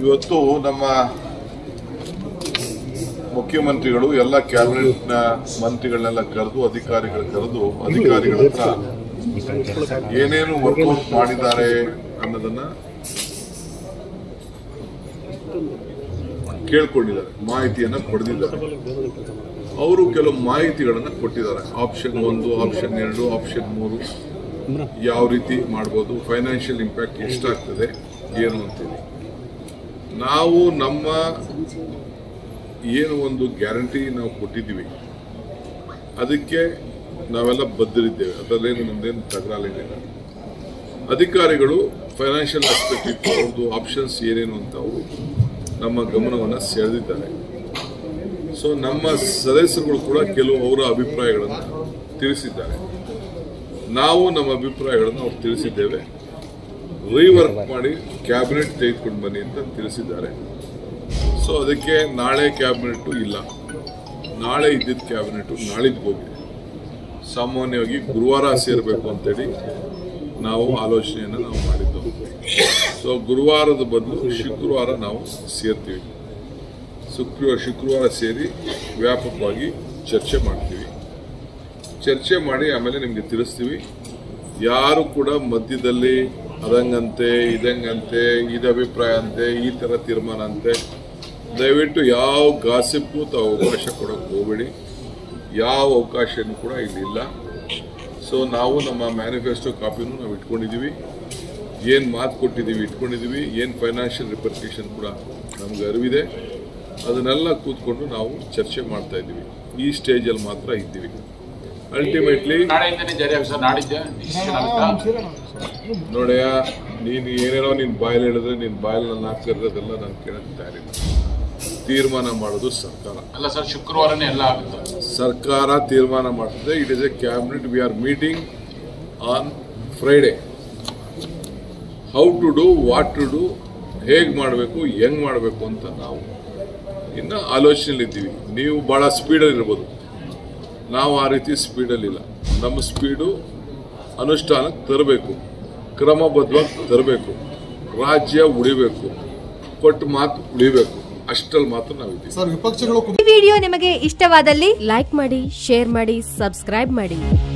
ಇವತ್ತು ನಮ್ಮ ಮುಖ್ಯಮಂತ್ರಿಗಳು ಎಲ್ಲ ಕ್ಯಾಬಿನೆಟ್ನ ಮಂತ್ರಿಗಳನ್ನೆಲ್ಲ ಕರೆದು ಅಧಿಕಾರಿಗಳು ಕರೆದು ಅಧಿಕಾರಿಗಳ ಹತ್ರ ಏನೇನು ವರ್ಕೌಟ್ ಮಾಡಿದ್ದಾರೆ ಅನ್ನೋದನ್ನ ಕೇಳ್ಕೊಂಡಿದ್ದಾರೆ ಮಾಹಿತಿಯನ್ನ ಪಡೆದಿದ್ದಾರೆ ಅವರು ಕೆಲವು ಮಾಹಿತಿಗಳನ್ನ ಕೊಟ್ಟಿದ್ದಾರೆ ಆಪ್ಷನ್ ಒಂದು ಆಪ್ಷನ್ ಎರಡು ಆಪ್ಷನ್ ಮೂರು ಯಾವ ರೀತಿ ಮಾಡ್ಬೋದು ಫೈನಾನ್ಷಿಯಲ್ ಇಂಪ್ಯಾಕ್ಟ್ ಎಷ್ಟಾಗ್ತದೆ ಏನು ಅಂತೇಳಿ ನಾವು ನಮ್ಮ ಏನು ಒಂದು ಗ್ಯಾರಂಟಿ ನಾವು ಕೊಟ್ಟಿದ್ದೀವಿ ಅದಕ್ಕೆ ನಾವೆಲ್ಲ ಬದ್ಧರಿದ್ದೇವೆ ಅದರಲ್ಲೇನು ನಮ್ದೇನು ತಕರಾಲೇನಿಲ್ಲ ಅಧಿಕಾರಿಗಳು ಫೈನಾನ್ಷಿಯಲ್ ಆಸ್ಪೆಕ್ಟ್ ಇತ್ತು ಅವ್ರದ್ದು ಆಪ್ಷನ್ಸ್ ಏನೇನು ಅಂತ ಅವರು ನಮ್ಮ ಗಮನವನ್ನು ಸೆಳೆದಿದ್ದಾರೆ ಸೊ ನಮ್ಮ ಸದಸ್ಯರುಗಳು ಕೂಡ ಕೆಲವು ಅವರ ಅಭಿಪ್ರಾಯಗಳನ್ನು ತಿಳಿಸಿದ್ದಾರೆ ನಾವು ನಮ್ಮ ಅಭಿಪ್ರಾಯಗಳನ್ನು ಅವ್ರು ತಿಳಿಸಿದ್ದೇವೆ ರೀವರ್ಕ್ ಮಾಡಿ ಕ್ಯಾಬಿನೆಟ್ ತೆಗೆದುಕೊಂಡು ಬನ್ನಿ ಅಂತ ತಿಳಿಸಿದ್ದಾರೆ ಸೊ ಅದಕ್ಕೆ ನಾಳೆ ಕ್ಯಾಬಿನೆಟ್ ಇಲ್ಲ ನಾಳೆ ಇದ್ದಿದ್ದ ಕ್ಯಾಬಿನೆಟ್ ನಾಳಿದ್ದು ಹೋಗಿದೆ ಸಾಮಾನ್ಯವಾಗಿ ಗುರುವಾರ ಸೇರಬೇಕು ಅಂತೇಳಿ ನಾವು ಆಲೋಚನೆಯನ್ನು ನಾವು ಮಾಡಿದ್ದು ಸೊ ಗುರುವಾರದ ಬದಲು ಶುಕ್ರವಾರ ನಾವು ಸೇರ್ತೀವಿ ಶುಕ್ರವಾರ ಶುಕ್ರವಾರ ಸೇರಿ ವ್ಯಾಪಕವಾಗಿ ಚರ್ಚೆ ಮಾಡ್ತೀವಿ ಚರ್ಚೆ ಮಾಡಿ ಆಮೇಲೆ ನಿಮಗೆ ತಿಳಿಸ್ತೀವಿ ಯಾರು ಕೂಡ ಮಧ್ಯದಲ್ಲಿ ಅದಂಗಂತೆ ಇದಂಗಂತೆ ಇದು ಅಭಿಪ್ರಾಯ ಅಂತೆ ಈ ಥರ ತೀರ್ಮಾನ ಅಂತೆ ದಯವಿಟ್ಟು ಯಾವ ಗಾಸಿಪ್ಪು ತಾವು ಅವಕಾಶ ಕೊಡೋಕೆ ಹೋಗಬೇಡಿ ಯಾವ ಅವಕಾಶನೂ ಕೂಡ ಇಲ್ಲಿಲ್ಲ ಸೊ ನಾವು ನಮ್ಮ ಮ್ಯಾನಿಫೆಸ್ಟೋ ಕಾಪಿನೂ ನಾವು ಇಟ್ಕೊಂಡಿದ್ದೀವಿ ಏನು ಮಾತು ಕೊಟ್ಟಿದ್ದೀವಿ ಇಟ್ಕೊಂಡಿದ್ದೀವಿ ಏನು ಫೈನಾನ್ಷಿಯಲ್ ರಿಪರ್ಕೇಷನ್ ಕೂಡ ನಮ್ಗೆ ಅರಿವಿದೆ ಅದನ್ನೆಲ್ಲ ಕೂತ್ಕೊಂಡು ನಾವು ಚರ್ಚೆ ಮಾಡ್ತಾ ಇದ್ದೀವಿ ಈ ಸ್ಟೇಜಲ್ಲಿ ಮಾತ್ರ ಇದ್ದೀವಿ ಅಲ್ಟಿಮೇಟ್ಲಿ ನಾಳೆಯಿಂದನೇ ಜಾರಿ ಆಗುತ್ತೆ ಸರ್ ನಾಡಿದ್ದೆ ಡಿಸಿಷನ್ ಆಗುತ್ತಾ ನೋಡಯ್ಯ ನೀನು ಏನೇನೋ ನಿನ್ನ ಬಾಯಲ್ಲಿ ಹೇಳಿದ್ರೆ ನಿನ್ನ ಬಾಯಲ್ಲಿ ನನ್ನ ಹಾಕಿರೋದೆಲ್ಲ ನಾನು ಕೇಳಕ್ಕೆ ತಯಾರಿಲ್ಲ ತೀರ್ಮಾನ ಮಾಡೋದು ಸರ್ಕಾರ ಅಲ್ಲ ಸರ್ ಶುಕ್ರವಾರನೇ ಎಲ್ಲ ಆಗುತ್ತೆ ಸರ್ಕಾರ ತೀರ್ಮಾನ ಮಾಡ್ತದೆ it is a cabinet we are meeting on Friday how to do what to do ಹೇಗೆ ಮಾಡಬೇಕು ಹೆಂಗ್ ಮಾಡಬೇಕು ಅಂತ ನಾವು ಇನ್ನು ಆಲೋಚನೆಯಲ್ಲಿದ್ದೀವಿ ನೀವು ಭಾಳ ಸ್ಪೀಡಲ್ಲಿ ಇರ್ಬೋದು ನಾವು ಆ ರೀತಿ ಸ್ಪೀಡಲ್ಲಿಲ್ಲ ನಮ್ಮ ಸ್ಪೀಡು ಅನುಷ್ಠಾನಕ್ಕೆ ತರಬೇಕು ಕ್ರಮಬದ್ಧವಾಗಿ ತರಬೇಕು ರಾಜ್ಯ ಉಳಿಬೇಕು ಕೊಟ್ಟು ಮಾತು ಉಳಿಬೇಕು ಅಷ್ಟರಲ್ಲಿ ಮಾತ್ರ ನಾವಿದ್ದೀವಿ ಸರ್ ವಿಪಕ್ಷಗಳು ಈ ವಿಡಿಯೋ ನಿಮಗೆ ಇಷ್ಟವಾದಲ್ಲಿ ಲೈಕ್ ಮಾಡಿ ಶೇರ್ ಮಾಡಿ ಸಬ್ಸ್ಕ್ರೈಬ್ ಮಾಡಿ